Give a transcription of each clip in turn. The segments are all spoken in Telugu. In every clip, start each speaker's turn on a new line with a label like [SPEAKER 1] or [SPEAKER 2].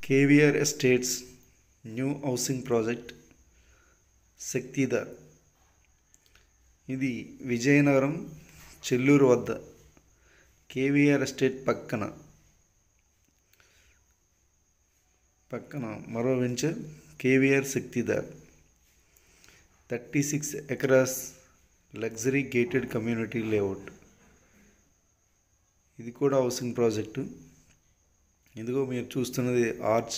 [SPEAKER 1] KVR estates new housing project Shaktidhar ఇది విజయనగరం చెల్లూరు వద్ద కేవీఆర్ ఎస్టేట్ పక్కన పక్కన మరో venture KVR Shaktidhar thirty six acres luxury gated community layout ఇది కూడా హౌసింగ్ ప్రాజెక్టు ఇదిగో మీరు చూస్తున్నది ఆర్చ్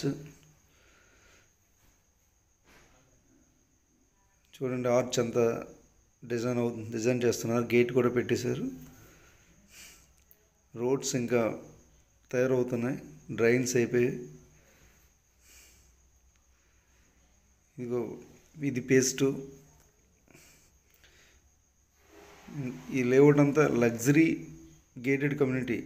[SPEAKER 1] చూడండి ఆర్చ్ అంతా డిజైన్ అవు డిజైన్ చేస్తున్నారు గేట్ కూడా పెట్టేశారు రోడ్స్ ఇంకా తయారవుతున్నాయి డ్రైన్స్ అయిపోయి ఇదిగో ఇది పేస్ట్ ఈ లేఅవుట్ అంతా luxury gated community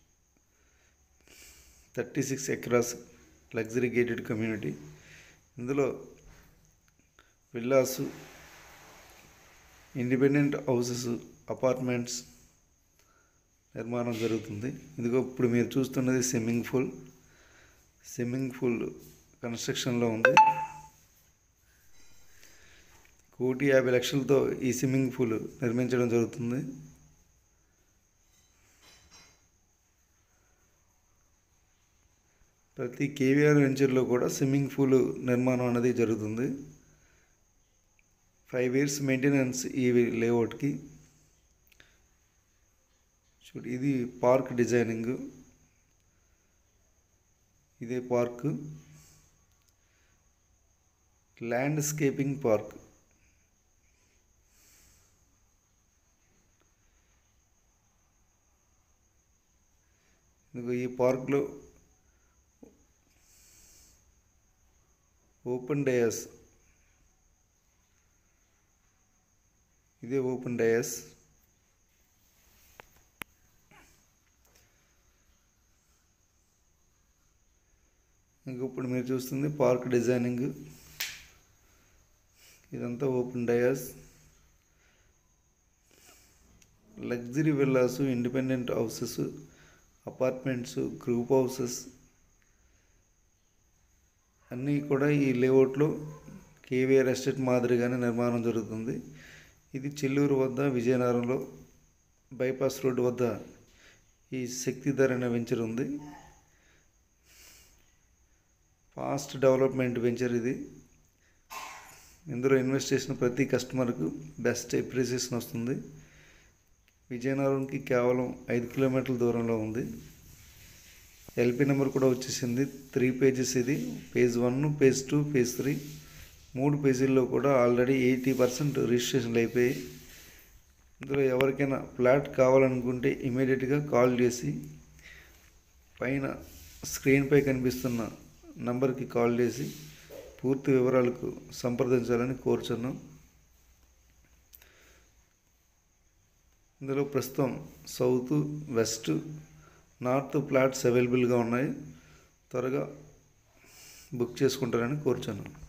[SPEAKER 1] thirty six acres luxury gated community ఇందులో విల్లాస్ ఇండిపెండెంట్ హౌసెస్ అపార్ట్మెంట్స్ నిర్మాణం జరుగుతుంది ఇదిగో ఇప్పుడు మీరు చూస్తున్నది స్విమ్మింగ్ పూల్ స్విమ్మింగ్ పూల్ కన్స్ట్రక్షన్లో ఉంది కోటి యాభై లక్షలతో ఈ స్విమ్మింగ్ పూల్ నిర్మించడం జరుగుతుంది ప్రతి కేవీఆర్ వెంచర్లో కూడా స్విమ్మింగ్ పూల్ నిర్మాణం అనేది జరుగుతుంది ఫైవ్ ఇయర్స్ మెయింటెనెన్స్ ఈ లేఅవుట్కి చూడు ఇది పార్క్ డిజైనింగ్ ఇదే పార్క్ ల్యాండ్స్కేపింగ్ పార్క్ ఇదిగో ఈ పార్క్లో ఓపెన్ డయాస్ ఇదే ఓపెన్ డయాస్ ఇంక ఇప్పుడు మీరు చూస్తుంది పార్క్ డిజైనింగ్ ఇదంతా open dais luxury villas independent houses apartments group houses అన్నీ కూడా ఈ లేఅవుట్లో కేవీఆర్ ఎస్టేట్ మాదిరిగానే నిర్మాణం జరుగుతుంది ఇది చెల్లూరు వద్ద విజయనగరంలో బైపాస్ రోడ్డు వద్ద ఈ శక్తిధర్ అనే వెంచర్ ఉంది ఫాస్ట్ డెవలప్మెంట్ వెంచర్ ఇది ఇందులో ఇన్వెస్ట్ చేసిన ప్రతి కస్టమర్కు బెస్ట్ ఎప్రిసియేషన్ వస్తుంది విజయనగరంకి కేవలం ఐదు కిలోమీటర్ల దూరంలో ఉంది ఎల్పి నెంబర్ కూడా వచ్చేసింది త్రీ పేజెస్ ఇది page one page two page three మూడు పేజీల్లో కూడా ఆల్రెడీ ఎయిటీ పర్సెంట్ రిజిస్ట్రేషన్లు అయిపోయాయి ఇందులో ఎవరికైనా ఫ్లాట్ కావాలనుకుంటే ఇమీడియట్గా కాల్ చేసి పైన స్క్రీన్పై కనిపిస్తున్న నంబర్కి కాల్ చేసి పూర్తి వివరాలకు సంప్రదించాలని కోరుచున్నాం ఇందులో ప్రస్తుతం సౌత్ వెస్ట్ నార్త్ ప్లాట్స్ అవైలబుల్గా ఉన్నాయి త్వరగా బుక్ చేసుకుంటారని కోరుచున్నాను